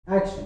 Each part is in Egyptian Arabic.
اكشن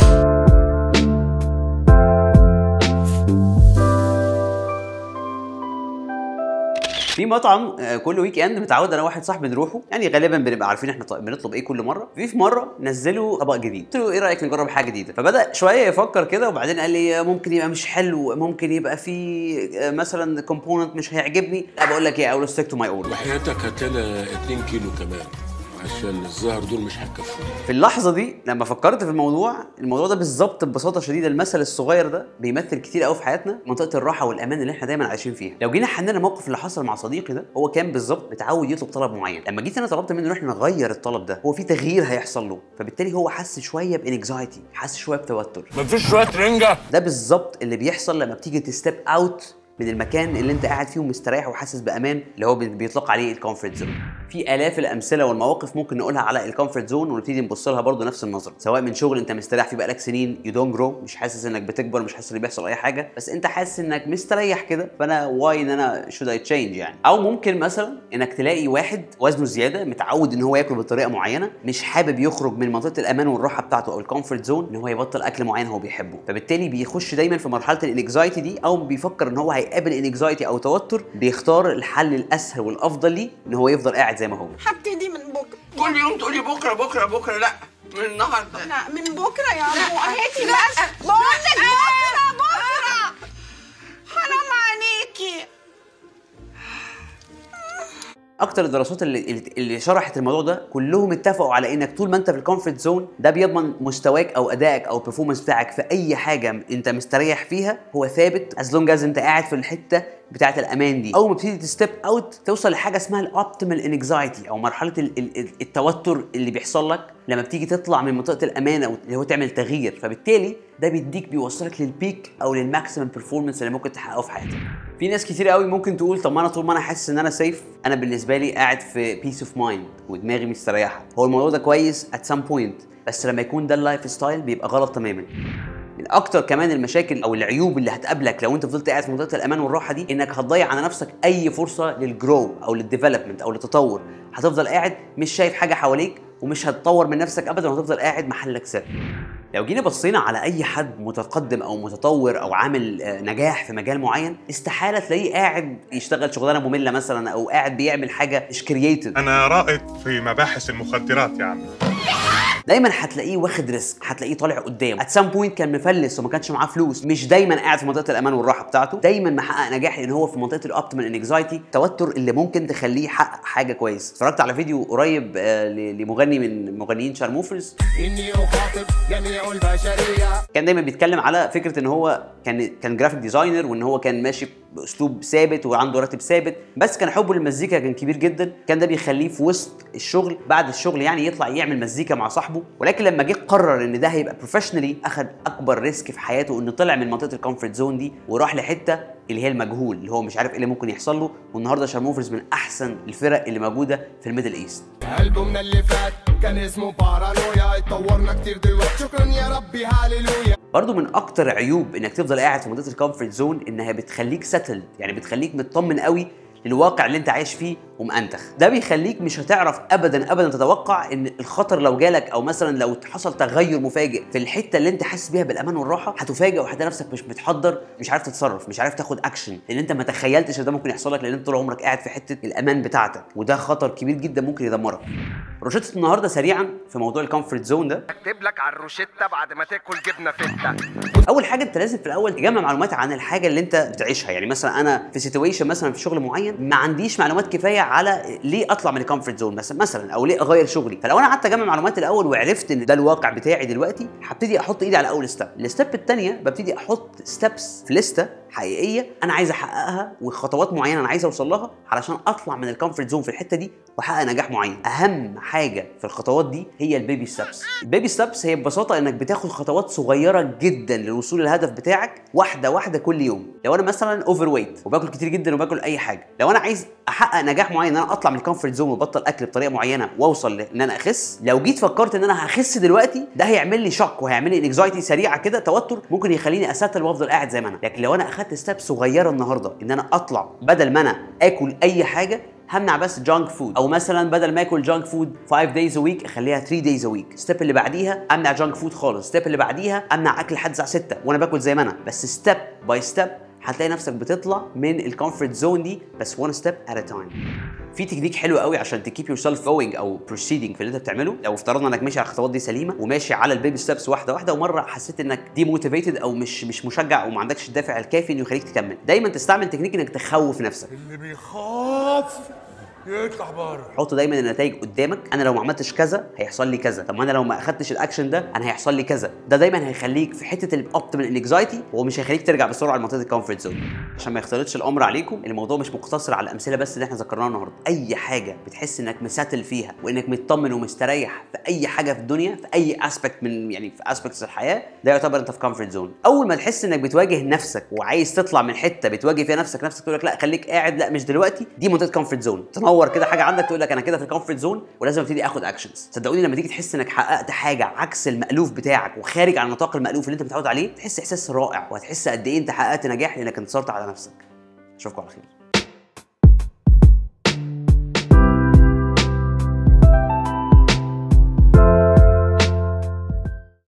في مطعم آه، كل ويك اند متعود انا واحد صاحبي نروحه يعني غالبا بنبقى عارفين احنا ط- بنطلب ايه كل مره في في مره نزلوا طبق جديد قلت له ايه رايك نجرب حاجه جديده فبدا شويه يفكر كده وبعدين قال لي آه، ممكن يبقى مش حلو ممكن يبقى في آه، مثلا كومبوننت مش هيعجبني لا بقول لك ايه اقول ستيك تو ماي اورد وحياتك هات لنا 2 كيلو كمان عشان الظهر دول مش هتكفوني في اللحظه دي لما فكرت في الموضوع الموضوع ده بالظبط ببساطه شديده المثل الصغير ده بيمثل كتير قوي في حياتنا منطقه الراحه والامان اللي احنا دايما عايشين فيها لو جينا حنينا الموقف اللي حصل مع صديقي ده هو كان بالظبط متعود يطلب طلب معين لما جيت انا طلبت منه ان احنا نغير الطلب ده هو في تغيير هيحصل له فبالتالي هو حس شويه بانكزايتي حس شويه بتوتر مفيش شويه رنجه ده بالظبط اللي بيحصل لما بتيجي تستيب اوت من المكان اللي انت قاعد فيه ومستريح وحاسس بامان اللي هو بي- بيطلق عليه الكومفورت زون في الاف الامثله والمواقف ممكن نقولها على الكومفورت زون ونبتدي نبص لها برضه نفس النظره سواء من شغل انت مستريح فيه بقالك سنين يو دونت جرو مش حاسس انك بتكبر مش حاسس ان بيحصل اي حاجه بس انت حاسس انك مستريح كده فانا واي ان انا شود اي تشينج يعني او ممكن مثلا انك تلاقي واحد وزنه زياده متعود ان هو ياكل بطريقه معينه مش حابب يخرج من منطقه الامان والراحه بتاعته او الكومفورت زون ان هو يبطل اكل معين هو بيحبه فبالتالي بيخش دايما في مرحله الانكزايتي دي او بيفكر ان هو هيقابل انكزايتي او توتر بيختار الحل الاسهل والافضل ليه ان هو يفضل قاعد زي ما هو هبتدي من بكره كل يوم تقولي بكره بكره بكره لا من النهارده لا من بكره يا عمو هاتي بس بقول لك بكره بكره حرام عليكي اكتر الدراسات اللي اللي شرحت الموضوع ده كلهم اتفقوا على انك طول ما انت في الكومفورت زون ده بيضمن مستواك او ادائك او البرفورمانس بتاعك في اي حاجه انت مستريح فيها هو ثابت از لونج از انت قاعد في الحته بتاعه الامان دي اول ما بتبتدي تستيب اوت توصل لحاجه اسمها الاوبتيمال انكزايتي او مرحله ال- ال- ال- التوتر اللي بيحصل لك لما بتيجي تطلع من منطقه الامان او اللي هو تعمل تغيير فبالتالي ده بيديك بيوصلك للبيك او للماكسيمم بيرفورمانس اللي ممكن تحققه في حياتك في ناس كتير قوي ممكن تقول طب ما انا طول ما انا حاسس ان انا سيف انا بالنسبه لي قاعد في بيس اوف مايند ودماغي مستريحه هو الموضوع ده كويس ات سام بوينت بس لما يكون ده اللايف ستايل بيبقى غلط تماما من اكتر كمان المشاكل او العيوب اللي هتقابلك لو انت فضلت قاعد في منطقه الامان والراحه دي انك هتضيع على نفسك اي فرصه للجرو او للديفلوبمنت او للتطور هتفضل قاعد مش شايف حاجه حواليك ومش هتطور من نفسك ابدا وهتفضل قاعد محلك سر لو جينا بصينا على اي حد متقدم او متطور او عامل آه، نجاح في مجال معين استحاله تلاقيه قاعد يشتغل شغلانه ممله مثلا او قاعد بيعمل حاجه مش كرييتيف أنا رائد في مباحث المخدرات يا عم دايما هتلاقيه واخد ريسك هتلاقيه طالع قدام ات سام بوينت كان مفلس وما كانش معاه فلوس مش دايما قاعد في منطقه الامان والراحه بتاعته دايما محقق نجاح لان هو في منطقه الاوبتيمال انكزايتي التوتر اللي ممكن تخليه يحقق حاجه كويس اتفرجت على فيديو قريب آه، ل- لمغني من مغنيين شارموفرز إني أخاطب جميع البشرية كان دايما بيتكلم على فكره ان هو كان كان جرافيك ديزاينر وان هو كان ماشي باسلوب ثابت وعنده راتب ثابت بس كان حبه للمزيكا كان كبير جدا كان ده بيخليه في وسط الشغل بعد الشغل يعني يطلع يعمل مزيكا مع صاحبه ولكن لما جه قرر ان ده هيبقى بروفيشنالي اخذ اكبر ريسك في حياته انه طلع من منطقه الكومفورت زون دي وراح لحته اللي هي المجهول اللي هو مش عارف ايه اللي ممكن يحصل له والنهارده شارموفرز من احسن الفرق اللي موجوده في الميدل ايست ألبومنا اللي فات كان اسمه بارانويا اتطورنا كتير دلوقتي شكرا يا ربي هاليلويا برضو من اكتر عيوب انك تفضل قاعد في منطقه الكومفورت زون انها بتخليك ساتلد يعني بتخليك مطمن قوي للواقع اللي انت عايش فيه ومأنتخ ده بيخليك مش هتعرف ابدا ابدا تتوقع ان الخطر لو جالك او مثلا لو حصل تغير مفاجئ في الحته اللي انت حاسس بيها بالامان والراحه هتفاجئ وهتلاقي نفسك مش متحضر مش عارف تتصرف مش عارف تاخد اكشن لان انت ما تخيلتش ان ده ممكن يحصل لك لان انت طول عمرك قاعد في حته الامان بتاعتك وده خطر كبير جدا ممكن يدمرك روشته النهارده سريعا في موضوع الكومفورت زون ده اكتب لك على الروشتة بعد ما تاكل جبنة فتة اول حاجه انت لازم في الاول تجمع معلومات عن الحاجه اللي انت بتعيشها يعني مثلا انا في سيتويشن مثلا في شغل معين ما عنديش معلومات كفايه على ليه اطلع من الكومفورت زون مثلا مثلا او ليه اغير شغلي فلو انا قعدت اجمع معلومات الاول وعرفت ان ده الواقع بتاعي دلوقتي هبتدي احط ايدي على اول ستيب الستيب الثانيه ببتدي احط ستيبس في لسته حقيقيه انا عايز احققها وخطوات معينه انا عايز اوصل لها علشان اطلع من الكومفورت زون في الحته دي واحقق نجاح معين اهم حاجه في الخطوات دي هي البيبي ستابس البيبي ستابس هي ببساطه انك بتاخد خطوات صغيره جدا للوصول للهدف بتاعك واحده واحده كل يوم لو انا مثلا اوفر ويت وباكل كتير جدا وباكل اي حاجه لو انا عايز احقق نجاح معين ان انا اطلع من الكومفورت زون وابطل اكل بطريقه معينه واوصل لان انا اخس لو جيت فكرت ان انا هخس دلوقتي ده هيعمل لي شوك وهيعمل لي انكزايتي سريعه كده توتر ممكن يخليني اساتل وافضل قاعد زي ما انا لكن لو انا اخدت ستيب صغيره النهارده ان انا اطلع بدل ما انا اكل اي حاجه همنع بس جانك فود او مثلا بدل ما اكل جانك فود 5 دايز ا ويك اخليها 3 دايز ا ويك ستيب اللي بعديها امنع جانك فود خالص ستيب اللي بعديها امنع اكل لحد الساعه 6 وانا باكل زي ما انا بس ستيب باي ستيب هتلاقي نفسك بتطلع من الكومفورت زون دي بس one step at a time في تكنيك حلو قوي عشان تكيب يور سيلف جوينج او proceeding في اللي انت بتعمله لو افترضنا انك ماشي على الخطوات دي سليمه وماشي على البيبي ستيبس واحده واحده ومره حسيت انك دي موتيفيتد او مش مش مشجع وما عندكش الدافع الكافي انه يخليك تكمل دايما تستعمل تكنيك انك تخوف نفسك اللي بيخاف يطلع بره حط دايما النتائج قدامك انا لو ما عملتش كذا هيحصل لي كذا طب ما انا لو ما اخدتش الاكشن ده انا هيحصل لي كذا ده دايما هيخليك في حته الاوبتيمال انكزايتي ومش هيخليك ترجع بسرعه لمنطقه الكومفورت زون عشان ما يختلطش الامر عليكم الموضوع مش مقتصر على الامثله بس اللي احنا ذكرناها النهارده اي حاجه بتحس انك مساتل فيها وانك مطمن ومستريح في اي حاجه في الدنيا في اي اسبكت من يعني في اسبكتس الحياه ده يعتبر انت في كومفورت زون اول ما تحس انك بتواجه نفسك وعايز تطلع من حته بتواجه فيها نفسك نفسك تقول لك لا خليك قاعد لا مش دلوقتي دي منطقه كومفورت زون تنور كده حاجه عندك تقول لك انا كده في الكومفورت زون ولازم ابتدي اخد اكشنز صدقوني لما تيجي تحس انك حققت حاجه عكس المالوف بتاعك وخارج عن نطاق المالوف اللي انت متعود عليه تحس احساس رائع وهتحس قد ايه انت حققت نجاح لانك انتصرت على نفسك اشوفكم على خير